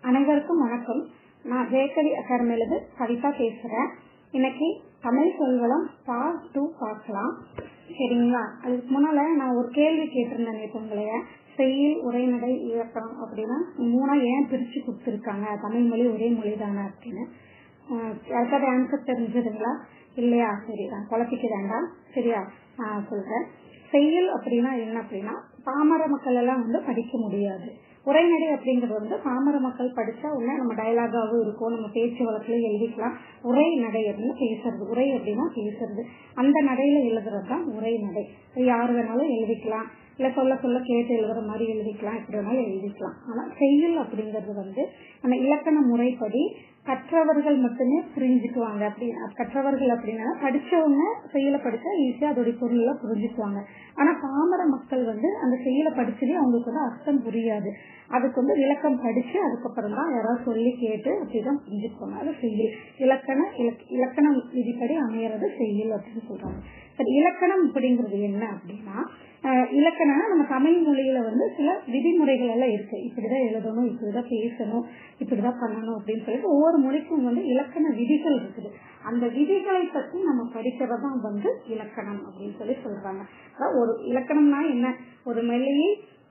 அனைவருக்கும் வணக்கம் நான் ஜெயக்கவி அகாடமியிலிருந்து கவிதா பேசுறேன் இன்னைக்கு தமிழ் சொல்வளம் பார்ட் டூ பார்க்கலாம் சரிங்களா அதுக்கு முன்னால நான் ஒரு கேள்வி கேட்டிருந்தேன் நேற்று உங்களைய செய்யுள் உரைநடை இயக்கம் அப்படின்னா மூணா ஏன் பிரிச்சு கொடுத்துருக்காங்க தமிழ் மொழி ஒரே மொழி தானே அப்படின்னு அஹ் யாருக்காவது ஆன்சர் தெரிஞ்சதுங்களா இல்லையா சரி நான் குழப்பிக்க வேண்டாம் சரியா நான் சொல்றேன் செய்யுள் அப்படின்னா என்ன அப்படின்னா பாமர மக்கள் எல்லாம் வந்து படிக்க முடியாது உரைநடை அப்படிங்கிறது வந்து பாமர மக்கள் படிச்சா உடனே நம்ம டயலாகாவும் இருக்கும் நம்ம பேச்சு வழக்குல எழுதிக்கலாம் உரை நடை அப்படின்னு பேசுறது உரை அப்படின்னா பேசுறது அந்த நடையில எழுதுறது தான் உரை நடை யாரு வேணாலும் எழுதிக்கலாம் இல்ல சொல்ல சொல்ல கேட்டு எழுதுற மாதிரி எழுதிக்கலாம் எப்படி வேணாலும் எழுதிக்கலாம் ஆனா செய்யுள் அப்படிங்கிறது வந்து நம்ம இலக்கண முறைப்படி கற்றவர்கள் மட்டுமே புரிஞ்சுக்குவாங்க அப்படி கற்றவர்கள் அப்படின்னா படிச்சவங்க செய்யல படிச்சா ஈஸியா அதோடைய பொருள் எல்லாம் புரிஞ்சுக்குவாங்க ஆனா பாமர மக்கள் வந்து அந்த செய்யல படிச்சதே அவங்களுக்கு வந்து அர்த்தம் புரியாது அதுக்கு வந்து விளக்கம் படிச்சு அதுக்கப்புறம் தான் யாராவது சொல்லி கேட்டு அப்படிதான் புரிஞ்சுக்குவாங்க அது செய்யுள் இலக்கண இலக்கண விதிப்படி அமையறது செய்யுள் அப்படின்னு சொல்றாங்க சரி இலக்கணம் அப்படிங்கிறது என்ன அப்படின்னா இலக்கணம்னா நம்ம தமிழ் மொழியில வந்து சில விதிமுறைகள் எல்லாம் இருக்கு இப்படிதான் எழுதணும் இப்படிதான் பேசணும் இப்படிதான் பண்ணணும் அப்படின்னு சொல்லிட்டு ஒவ்வொரு மொழிக்கும் வந்து இலக்கண விதிகள் இருக்குது அந்த விதிகளை பத்தி நம்ம படிக்கிறதான் வந்து இலக்கணம் அப்படின்னு சொல்லி சொல்றாங்க ஒரு இலக்கணம்னா என்ன ஒரு மொழியை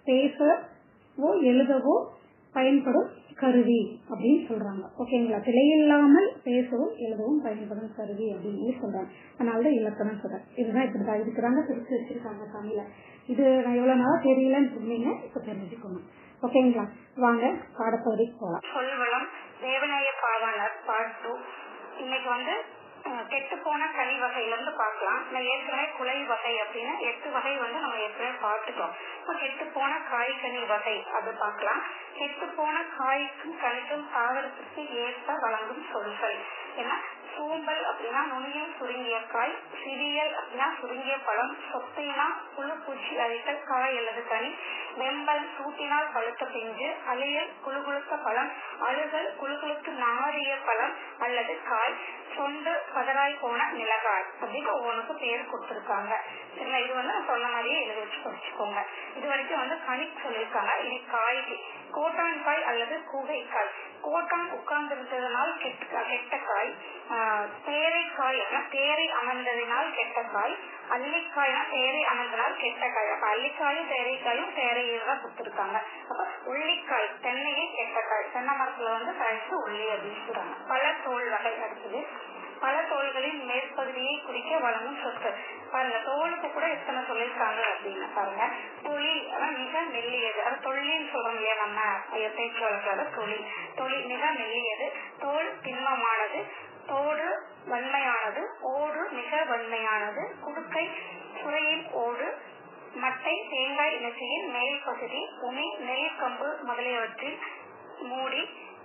பேசவோ எழுதவோ பயன்படும் கருவி அப்படின்னு சொல்றாங்க ஓகேங்களா பிழையில்லாமல் பேசவும் எழுதவும் பயன்படும் கருவி அப்படின்னு சொல்றாங்க அதனாலதான் இலக்கணம் சொல்றேன் இதுதான் இப்படிதான் இருக்கிறாங்க பிரிச்சு வச்சிருக்காங்க தமிழ்ல இது நான் எவ்வளவு நாளா தெரியலன்னு சொன்னீங்க இப்ப தெரிஞ்சுக்கணும் ஓகேங்களா வாங்க பாடப்பகுதிக்கு போலாம் சொல்வளம் தேவநாய பாவாளர் பார்ட் டூ இன்னைக்கு வந்து கெட்டு போன கனி வகையில இருந்து பார்க்கலாம் நான் ஏற்கனவே குலை வகை அப்படின்னு எட்டு வகை வந்து நம்ம ஏற்கனவே பார்த்துட்டோம் இப்போ கெட்டு போன காய் கனி வகை அது பார்க்கலாம் கெட்டு போன காய்க்கும் கனிக்கும் தாவரத்திற்கு ஏற்ப வழங்கும் சொல்கள் ஏன்னா சூம்பல் அப்படின்னா நுனியில் சுருங்கிய காய் சிறியல் அப்படின்னா சுருங்கிய பழம் சொத்தைனா புழு பூச்சி அழித்த காய் அல்லது கனி வெம்பல் சூட்டினால் பழுத்த பிஞ்சு அலையல் குழுகுழுத்த பழம் அழுகல் குழுகுழுத்து நாரிய பழம் அல்லது காய் சொண்டு பதராய் போன நிலகாய் அப்படின்னு ஒவ்வொன்றுக்கு பேர் கொடுத்திருக்காங்க சரிங்களா இது வந்து நான் சொன்ன மாதிரியே எழுதி வச்சு படிச்சுக்கோங்க இது வரைக்கும் வந்து கனி சொல்லியிருக்காங்க இனி காய்க்கு கோட்டான் காய் அல்லது கூகைக்காய் கோட்டான் உட்கார்ந்து இருந்ததனால் கெட்ட கெட்ட காய் தேரைக்காய் தேரை அமர்ந்ததினால் கெட்ட காய் அல்லிக்காய்னா தேரை அமர்ந்தனால் கெட்ட காய் அப்ப அல்லிக்காயும் தேரைக்காயும் தேரையில் தான் கொடுத்துருக்காங்க அப்ப உள்ளிக்காய் தென்னையில் கெட்ட காய் தென்னை மரத்துல வந்து காய்ச்சி உள்ளி அப்படின்னு சொல்றாங்க பல தோல் வகை அடுத்தது பல தோள்களின் மேற்பகுதியை குறிக்க வழங்கும் சொற்கள் பாருங்க தோலுக்கு கூட எத்தனை சொல்லியிருக்காங்க அப்படின்னு பாருங்க தொழில் அதான் மிக மெல்லியது அது தொழில்னு சொல்றோம் இல்லையா நம்ம பேச்சு வழக்காத தொழில் தொழில் மிக மெல்லியது தோல் திண்மமானது தோடு வன்மையானது ஓடு மிக வன்மையானது குடுக்கை சுரையின் ஓடு மட்டை தேங்காய் இனச்சியின் மேல் பகுதி உமி நெல் கம்பு முதலியவற்றில் மூடி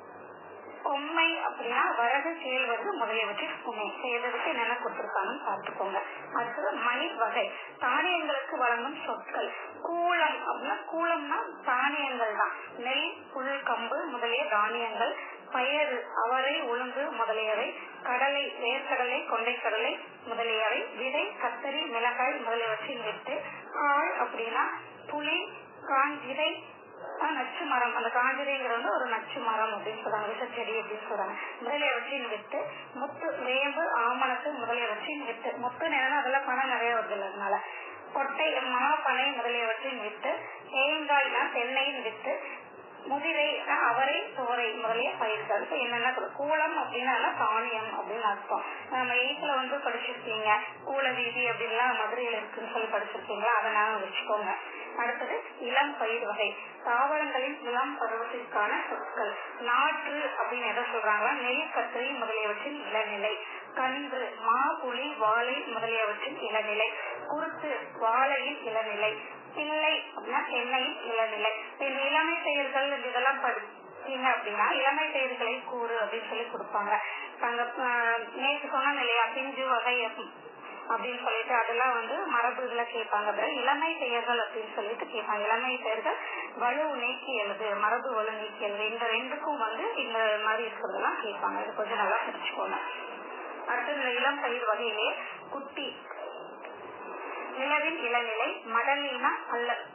கொம்மை அப்படின்னா வரகு கேழ்வது முதலியவற்றில் உண்மை செய்ததுக்கு என்னென்ன கொடுத்திருக்காங்கன்னு பார்த்துக்கோங்க அடுத்தது மணி வகை தானியங்களுக்கு வழங்கும் சொற்கள் கூலம் அப்படின்னா கூலம்னா தானியங்கள் தான் நெல் புல் கம்பு முதலிய தானியங்கள் பயறு அவரை உளுந்து முதலியவை கடலை வேர்க்கடலை கொண்டைக்கடலை முதலியவை விதை கத்தரி மிளகாய் முதலியவற்றின் விட்டு ஆள் அப்படின்னா புளி கான் விதை நச்சு மரம் அந்த காஞ்சிரைங்கிறது ஒரு நச்சு மரம் அப்படின்னு சொல்றாங்க விஷச்செடி அப்படின்னு சொல்றாங்க முதலியவற்றின் விட்டு முத்து வேம்பு ஆமணக்கு முதலியவற்றின் விட்டு முத்து நேரம் அதெல்லாம் பணம் நிறைய வருது அதனால கொட்டை மாப்பனை முதலியவற்றின் விட்டு தேங்காய்னா தென்னையின் விட்டு முதிரை அவரை தோரை முதலிய பயிர்கள் இப்ப என்னென்ன கூலம் அப்படின்னா தானியம் அப்படின்னு அர்த்தம் நம்ம எயித்துல வந்து படிச்சிருக்கீங்க கூல வீதி அப்படின்லாம் மதுரையில இருக்குன்னு சொல்லி படிச்சிருக்கீங்களா அதை நாங்க வச்சுக்கோங்க அடுத்தது இளம் பயிர் வகை தாவரங்களின் இளம் பருவத்திற்கான சொற்கள் நாற்று அப்படின்னு எதை சொல்றாங்களா நெல் கத்திரி முதலியவற்றின் இளநிலை கன்று மா புலி வாழை முதலியவற்றின் இளநிலை குருத்து வாழையின் இளநிலை பிள்ளை அப்படின்னா தென்னையின் இளநிலை இந்த இளமை செயல்கள் இதெல்லாம் படிச்சீங்க அப்படின்னா இளமை செயல்களை கூறு அப்படின்னு சொல்லி கொடுப்பாங்க அங்க நேற்று சொன்னோம் இல்லையா பிஞ்சு வகை அப்படின்னு சொல்லிட்டு அதெல்லாம் வந்து மரபு இதுல கேட்பாங்க இளமை பெயர்கள் அப்படின்னு சொல்லிட்டு கேட்பாங்க இளமை பெயர்கள் வலு நீக்கி எழுது மரபு வலு நீக்கி எழுது இந்த ரெண்டுக்கும் வந்து இந்த மாதிரி இருக்கிறதெல்லாம் கேட்பாங்க இது கொஞ்சம் நல்லா தெரிஞ்சுக்கோங்க அடுத்து இந்த இளம் பயிர் வகையிலே குட்டி நிலவின் இளநிலை மடலினா அல்ல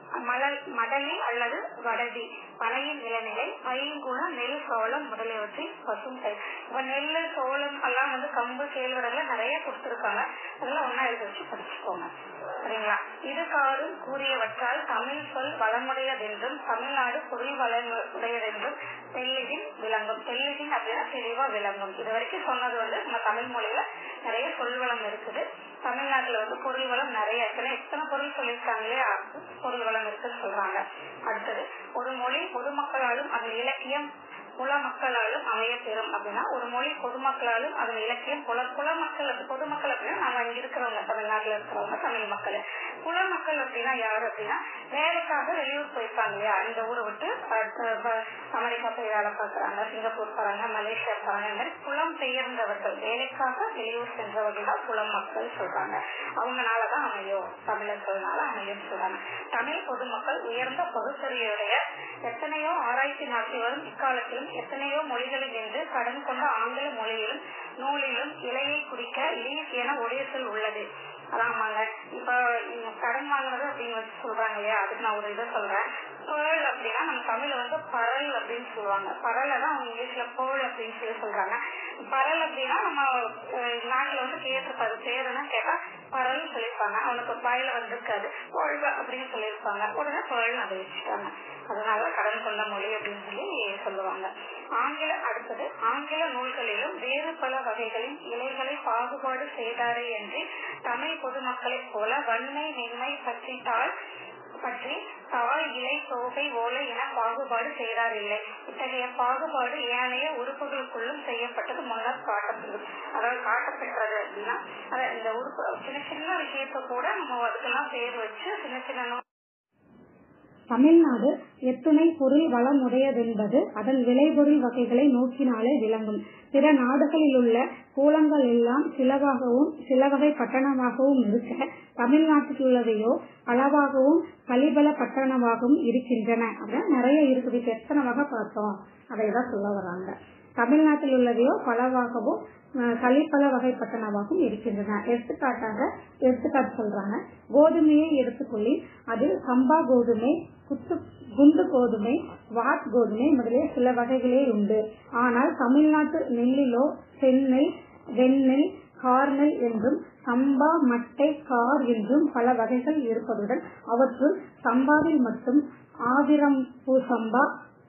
மலல் மடலி அல்லது வடதி பனையின் இளநிலை ஐங்குண நெல் சோளம் முதலியவற்றில் பசும் பயிர் இப்ப நெல் சோளம் எல்லாம் வந்து கம்பு கேழ்வரகுல நிறைய கொடுத்திருக்காங்க அதெல்லாம் ஒன்னா எழுதி வச்சு படிச்சுக்கோங்க சரிங்களா இதுகாரும் கூறியவற்றால் தமிழ் சொல் வளமுடையதென்றும் தமிழ்நாடு பொருள் வளமுடையதென்றும் தெல்லிதின் விளங்கும் தெல்லிதின் அப்படின்னா தெளிவா விளங்கும் இது வரைக்கும் சொன்னது வந்து நம்ம தமிழ் மொழியில நிறைய சொல் வளம் இருக்குது தமிழ்நாட்டுல வந்து பொருள் வளம் நிறைய இருக்குன்னு எத்தனை பொருள் சொல்லியிருக்காங்க இல்லையா பொருள் வளம் இருக்குன்னு சொல்றாங்க அடுத்தது ஒரு மொழி பொதுமக்களாலும் அதன் இலக்கியம் புல மக்களாலும் அமைய பெறும் அப்படின்னா ஒரு மொழி பொதுமக்களாலும் அதன் இலக்கியம் புல புல மக்கள் பொதுமக்கள் அப்படின்னா நம்ம இங்க இருக்கிறவங்க தமிழ்நாட்டுல இருக்கிறவங்க தமிழ் மக்கள் புல மக்கள் அப்படின்னா யாரு அப்படின்னா வேலைக்காக வெளியூர் போயிருப்பாங்க இல்லையா இந்த ஊரை விட்டு அமெரிக்கா போய் வேலை பார்க்கறாங்க சிங்கப்பூர் போறாங்க மலேசியா போறாங்க இந்த மாதிரி புலம் பெயர்ந்தவர்கள் வேலைக்காக வெளியூர் சென்றவர்கள் தான் புலம் மக்கள் சொல்றாங்க அவங்கனாலதான் அமையும் தமிழர்கள்னால அமையும் சொல்றாங்க தமிழ் பொதுமக்கள் உயர்ந்த பகுத்தறிவுடைய எத்தனையோ ஆராய்ச்சி நடத்தி வரும் இக்காலத்திலும் எத்தனையோ மொழிகளில் நின்று கடன் கொண்ட ஆங்கில மொழியிலும் நூலிலும் இலையை குறிக்க லீஸ் என ஒரே சொல் உள்ளது அதாமாங்க இப்ப கடன் வாங்குறது அப்படின்னு வச்சு சொல்றாங்க இல்லையா அதுக்கு நான் ஒரு இதை சொல்றேன் பேர்ல் அப்படின்னா நம்ம தமிழ்ல வந்து பரல் அப்படின்னு சொல்லுவாங்க பரல தான் அவங்க இங்கிலீஷ்ல பேர்ல் அப்படின்னு சொல்லி சொல்றாங்க பரல் அப்படின்னா நம்ம நாட்டுல வந்து கேட்டிருப்பாரு பேருன்னா கேட்டா பரல் சொல்லியிருப்பாங்க அவனுக்கு வாயில வந்திருக்காது பொழுவ அப்படின்னு சொல்லியிருப்பாங்க உடனே பேர்ல் அதை வச்சுட்டாங்க அதனால கடன் கொண்ட மொழி அப்படின்னு சொல்லி சொல்லுவாங்க ஆங்கில அடுத்தது ஆங்கில நூல்களிலும் வேறு பல வகைகளின் இலைகளை பாகுபாடு செய்தாரே என்று தமிழ் பொதுமக்களைப் போல வன்மை மென்மை பற்றி தாள் பற்றி தாள் இலை தோகை ஓலை என பாகுபாடு செய்தாரில்லை இத்தகைய பாகுபாடு ஏனைய உறுப்புகளுக்குள்ளும் செய்யப்பட்டது முன்னர் காட்டப்பட்டது அதாவது காட்டப்பெற்றது அப்படின்னா இந்த உறுப்பு சின்ன சின்ன விஷயத்த கூட நம்ம அதுக்கெல்லாம் பேர் வச்சு சின்ன சின்ன தமிழ்நாடு எத்துணை பொருள் வளமுடையதென்பது அதன் விளைபொருள் வகைகளை நோக்கினாலே விளங்கும் பிற நாடுகளிலுள்ள கூலங்கள் எல்லாம் சிலவாகவும் சில வகை பட்டணமாகவும் இருக்க தமிழ்நாட்டிலுள்ளவையோ அளவாகவும் கலிபல பட்டணமாகவும் இருக்கின்றன அப்படின்னு நிறைய இருக்குது இப்ப எத்தனை வகை பார்த்தோம் அதைதான் சொல்ல வராங்க தமிழ்நாட்டில் உள்ளதையோ பலவாகவும் கலிப்பல வகைப்பட்டனவாகவும் இருக்கின்றன எடுத்துக்காட்டாக எடுத்துக்காட்டு சொல்றாங்க கோதுமையை எடுத்துக்கொள்ளி அதில் சம்பா கோதுமை குத்து குண்டு கோதுமை வாட் கோதுமை முதலிய சில வகைகளே உண்டு ஆனால் தமிழ்நாட்டு நெல்லிலோ செந்நெல் வெண்ணெல் கார்நெல் என்றும் சம்பா மட்டை கார் என்றும் பல வகைகள் இருப்பதுடன் அவற்றுள் சம்பாவில் மட்டும் ஆதிரம்பூ சம்பா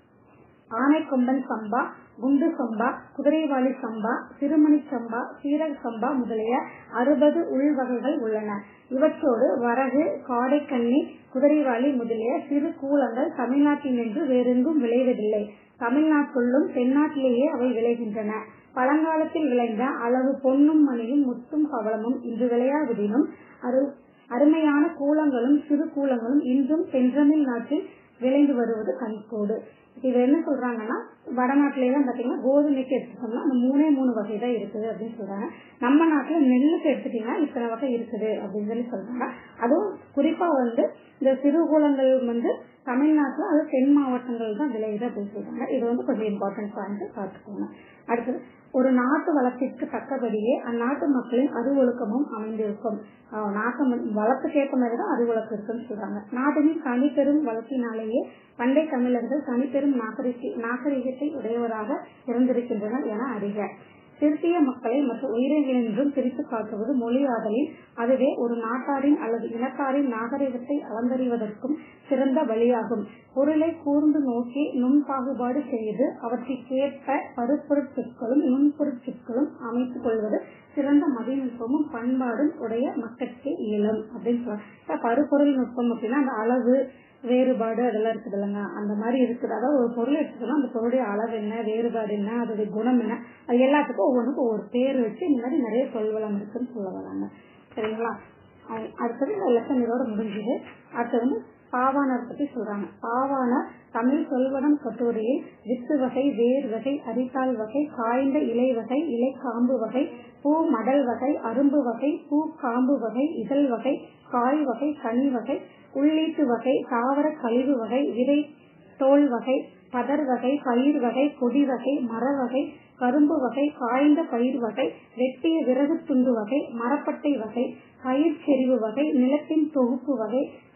ஆனைக்கொம்பன் சம்பா குண்டு சம்பா குதிரைவாளி சம்பா சிறுமணி சம்பா சீரக சம்பா முதலிய அறுபது உள்வகைகள் உள்ளன இவற்றோடு வரகு காடைக்கண்ணி குதிரைவாளி முதலிய சிறு கூலங்கள் தமிழ்நாட்டினின்று வேறெங்கும் விளைவதில்லை தமிழ்நாட்டுள்ளும் தென்னாட்டிலேயே அவை விளைகின்றன பழங்காலத்தில் விளைந்த அளவு பொன்னும் மணியும் முத்தும் பவளமும் இன்று விளையாவதிலும் அரு அருமையான கூலங்களும் சிறு கூலங்களும் இன்றும் தென்றமிழ் நாட்டில் விளைந்து வருவது கண்கோடு இது என்ன சொல்றாங்கன்னா வடநாட்டில எல்லாம் பாத்தீங்கன்னா கோதுமைக்கு எடுத்துட்டோம்னா அந்த மூணே மூணு வகை தான் இருக்குது அப்படின்னு சொல்றாங்க நம்ம நாட்டுல நெல்லுக்கு எடுத்துட்டீங்கன்னா இத்தனை வகை இருக்குது அப்படின்னு சொல்லி சொல்றாங்க அதுவும் குறிப்பா வந்து இந்த சிறுகூலங்கள் வந்து தமிழ்நாட்டுல அது தென் மாவட்டங்கள் தான் விளையுது அப்படின்னு சொல்றாங்க இது வந்து கொஞ்சம் இம்பார்ட்டன்ட் பாயிண்ட் பார்த்துக்கோங்க அடுத்தது ஒரு நாட்டு வளத்திற்கு தக்கபடியே அந்நாட்டு மக்களின் அறிவொழுக்கமும் அமைந்திருக்கும் நாட்டு வளத்துக்கு ஏற்ற மாதிரி தான் அறிவொழுக்கம் இருக்குன்னு சொல்றாங்க நாட்டின் தனிப்பெரும் வளத்தினாலேயே பண்டை தமிழர்கள் தனிப்பெரும் நாகரிக நாகரிகத்தை உடையவராக இருந்திருக்கின்றனர் என அறிக திருத்திய மக்களை மற்ற உயிரினங்களின்றும் பிரித்து காட்டுவது மொழியாதலில் அதுவே ஒரு நாட்டாரின் அல்லது இனத்தாரின் நாகரிகத்தை அலங்கரிவதற்கும் சிறந்த வழியாகும் பொருளை கூர்ந்து நோக்கி நுண் பாகுபாடு செய்து அவற்றிற்கேற்ப பருப்பொருட்சொற்களும் நுண்பொருட்சொற்களும் அமைத்துக் கொள்வது சிறந்த மதிநுட்பமும் பண்பாடும் உடைய மக்களுக்கு இயலும் அப்படின்னு சொல்றாங்க பருப்பொருள் நுட்பம் அப்படின்னா அந்த அளவு வேறுபாடு அதெல்லாம் இருக்குது இல்லைங்க அந்த மாதிரி இருக்குது அதாவது ஒரு பொருள் எடுத்துக்கணும் அந்த பொருளுடைய அளவு என்ன வேறுபாடு என்ன அதோடைய குணம் என்ன அது எல்லாத்துக்கும் ஒவ்வொன்றுக்கும் ஒவ்வொரு பேர் வச்சு இந்த மாதிரி நிறைய சொல்வளம் இருக்குன்னு சொல்ல வராங்க சரிங்களா அடுத்தது இந்த லெசன் இதோட முடிஞ்சுது அடுத்தது வந்து பாவாணர் பத்தி சொல்றாங்க பாவாணர் தமிழ் சொல்வனம் கட்டுரையில் வித்து வகை வேர் வகை அரித்தாள் வகை காய்ந்த இலை வகை இலை காம்பு வகை பூ மடல் வகை அரும்பு வகை பூ காம்பு வகை இதழ் வகை காய் வகை கனி வகை உள்ளீட்டு வகை தாவர கழிவு வகை விதை தோல் வகை பதர் வகை பயிர் வகை கொடி வகை மர வகை கரும்பு வகை காய்ந்த பயிர் வகை வெட்டிய விறகு துண்டு வகை மரப்பட்டை வகை பயிர் செறிவு வகை நிலத்தின் தொகுப்பு வகை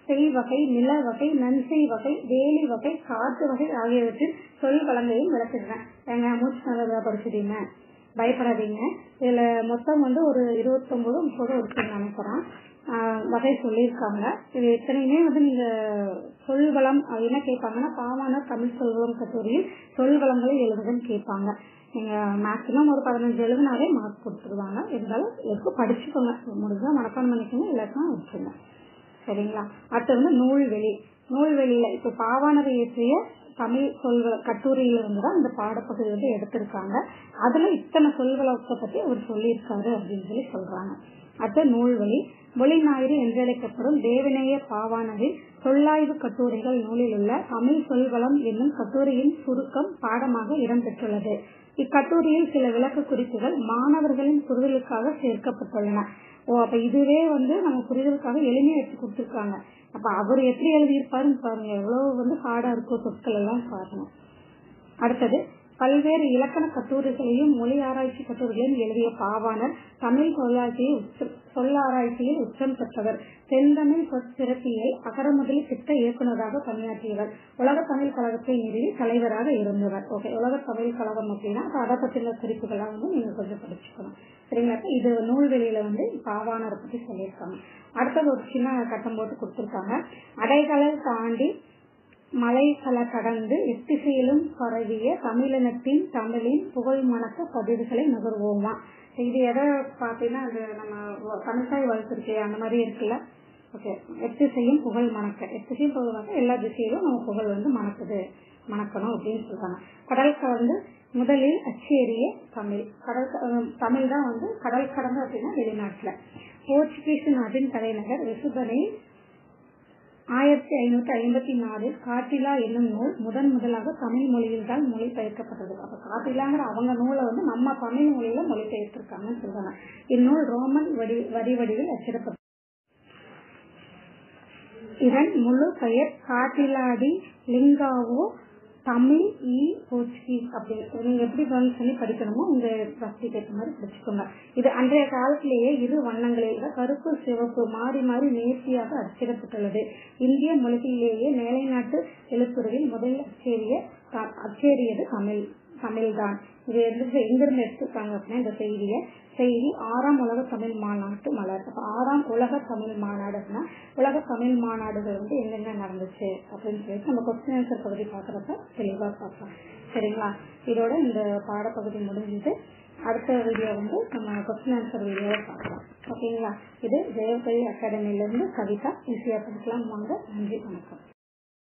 செய் வகை நில வகை நன்செய் வகை வேலி வகை காட்டு வகை ஆகியவற்றின் சொல் வளங்களையும் விளக்குகிறேன் எங்க மூச்சு நல்லதா படிச்சிட்டீங்க பயப்படாதீங்க இதுல மொத்தம் வந்து ஒரு இருபத்தொன்பது முப்பது இருக்குன்னு நினைக்கிறேன் ஆஹ் வகை சொல்லியிருக்காங்க இது எத்தனையுமே வந்து நீங்க சொல்வளம் என்ன கேட்பாங்கன்னா பாவாணர் தமிழ் சொல்வளம் கல்லூரியில் சொல்வளங்களை எழுதுன்னு கேட்பாங்க நீங்க மேக்சிமம் ஒரு பதினஞ்சு எழுதுனாவே மார்க் கொடுத்துருவாங்க இருந்தாலும் எதுக்கும் படிச்சுக்கோங்க முடிஞ்சா மனப்பாடம் பண்ணிக்கோங்க இல்லாட்டினா வச்சுங்க சரிங்களா அடுத்து வந்து நூல்வெளி நூல்வெளியில இப்ப பாவாணர் இயற்றிய தமிழ் சொல்வ கட்டுரையில இருந்து தான் இந்த பாடப்பகுதி வந்து எடுத்திருக்காங்க அதுல இத்தனை சொல்வளத்தை பத்தி அவர் சொல்லியிருக்காரு அப்படின்னு சொல்லி சொல்றாங்க அடுத்து நூல்வழி மொழி ஞாயிறு என்றழைக்கப்படும் தேவநேய பாவாணரின் சொல்லாய்வு கட்டுரைகள் நூலில் உள்ள தமிழ் சொல்வளம் என்னும் கட்டுரையின் சுருக்கம் பாடமாக இடம்பெற்றுள்ளது இக்கட்டுரையில் சில விளக்க குறிப்புகள் மாணவர்களின் புரிதலுக்காக சேர்க்கப்பட்டுள்ளன ஓ அப்ப இதுவே வந்து நம்ம புரிதலுக்காக எளிமையா எடுத்து கொடுத்துருக்காங்க அப்ப அவர் எப்படி எழுதியிருப்பாருன்னு பாருங்க எவ்வளவு வந்து ஹார்டா இருக்கோ சொற்கள் எல்லாம் பாருங்க அடுத்தது பல்வேறு இலக்கண கட்டுரைகளையும் மொழி ஆராய்ச்சி கட்டுரைகளையும் எழுதிய பாவாணர் தமிழ் சொல்லாட்சியில் சொல்லாராய்ச்சியில் உச்சம் பெற்றவர் தென்தமிழ் சொற்சிறப்பியல் அகரமுதலி திட்ட இயக்குநராக பணியாற்றியவர் உலக தமிழ் கழகத்தை நிறுவி தலைவராக இருந்தவர் ஓகே உலக தமிழ் கழகம் அப்படின்னா அதை பற்றின குறிப்புகளாக வந்து நீங்க கொஞ்சம் படிச்சுக்கணும் சரிங்களா இது நூல்வெளியில வந்து பாவாணரை பத்தி சொல்லியிருக்காங்க அடுத்தது ஒரு சின்ன கட்டம் போட்டு கொடுத்திருக்காங்க அடைகளல் தாண்டி மலைகளை கடந்து எத்திசையிலும் பரவிய தமிழினத்தின் தமிழின் புகழ் மணக்க பதிவுகளை நுகர்வோமா இது எதை பார்த்தீங்கன்னா அது நம்ம தமிழ்தாய் வளர்த்துருக்கே அந்த மாதிரி இருக்குல்ல ஓகே எத்திசையும் புகழ் மணக்க எத்திசையும் புகழ் மணக்க எல்லா திசையிலும் நம்ம புகழ் வந்து மணக்குது மணக்கணும் அப்படின்னு சொல்றாங்க கடல் கடந்து முதலில் அச்சேரிய தமிழ் கடல் தமிழ் தான் வந்து கடல் கடந்து அப்படின்னா வெளிநாட்டுல போர்ச்சுகீஸ் நாட்டின் தலைநகர் வெசுபனை ஆயிரத்தி ஐநூத்தி ஐம்பத்தி நாலில் காட்டிலா என்னும் நூல் முதன் முதலாக தமிழ் மொழியில் தான் மொழிபெயர்க்கப்பட்டது அப்ப காட்டிலாங்கிற அவங்க நூலை வந்து நம்ம தமிழ் மொழியில மொழிபெயர்த்திருக்காங்கன்னு சொல்றாங்க இந்நூல் ரோமன் வடி வரி வடிவில் அச்சிடப்பட்டது இதன் முழு பெயர் காட்டிலாடி லிங்காவோ தமிழ் இ போர்ச்சுகீஸ் அப்படின்னு நீங்க எப்படி ப்ரொனவுன்ஸ் பண்ணி படிக்கணுமோ இந்த வசதிக்கு ஏற்ற மாதிரி படிச்சுக்கோங்க இது அன்றைய காலத்திலேயே இரு வண்ணங்களில் கருப்பு சிவப்பு மாறி மாறி நேர்த்தியாக அச்சிடப்பட்டுள்ளது இந்திய மொழிகளிலேயே மேலை நாட்டு எழுத்துறையில் முதல் அச்சேரிய அச்சேரியது தமிழ் தமிழ்தான் இது எந்த எங்கிருந்து எடுத்துருக்காங்க அப்படின்னா இந்த செய்தியை செய்தி ஆறாம் உலக தமிழ் மாநாட்டு மலர் அப்ப ஆறாம் உலக தமிழ் மாநாடுனா உலக தமிழ் மாநாடுகள் வந்து எங்கெங்க நடந்துச்சு அப்படின்னு சொல்லிட்டு நம்ம கொஸ்டின் ஆன்சர் பகுதி பாக்குறப்ப தெளிவா பார்க்கலாம் சரிங்களா இதோட இந்த பாடப்பகுதி முடிஞ்சது அடுத்த வீடியோ வந்து நம்ம கொஸ்டின் ஆன்சர் வீடியோவை பார்க்கலாம் ஓகேங்களா இது ஜெயபதி அகாடமில இருந்து கவிதா ஈஸியா படிக்கலாம் வாங்க நன்றி வணக்கம்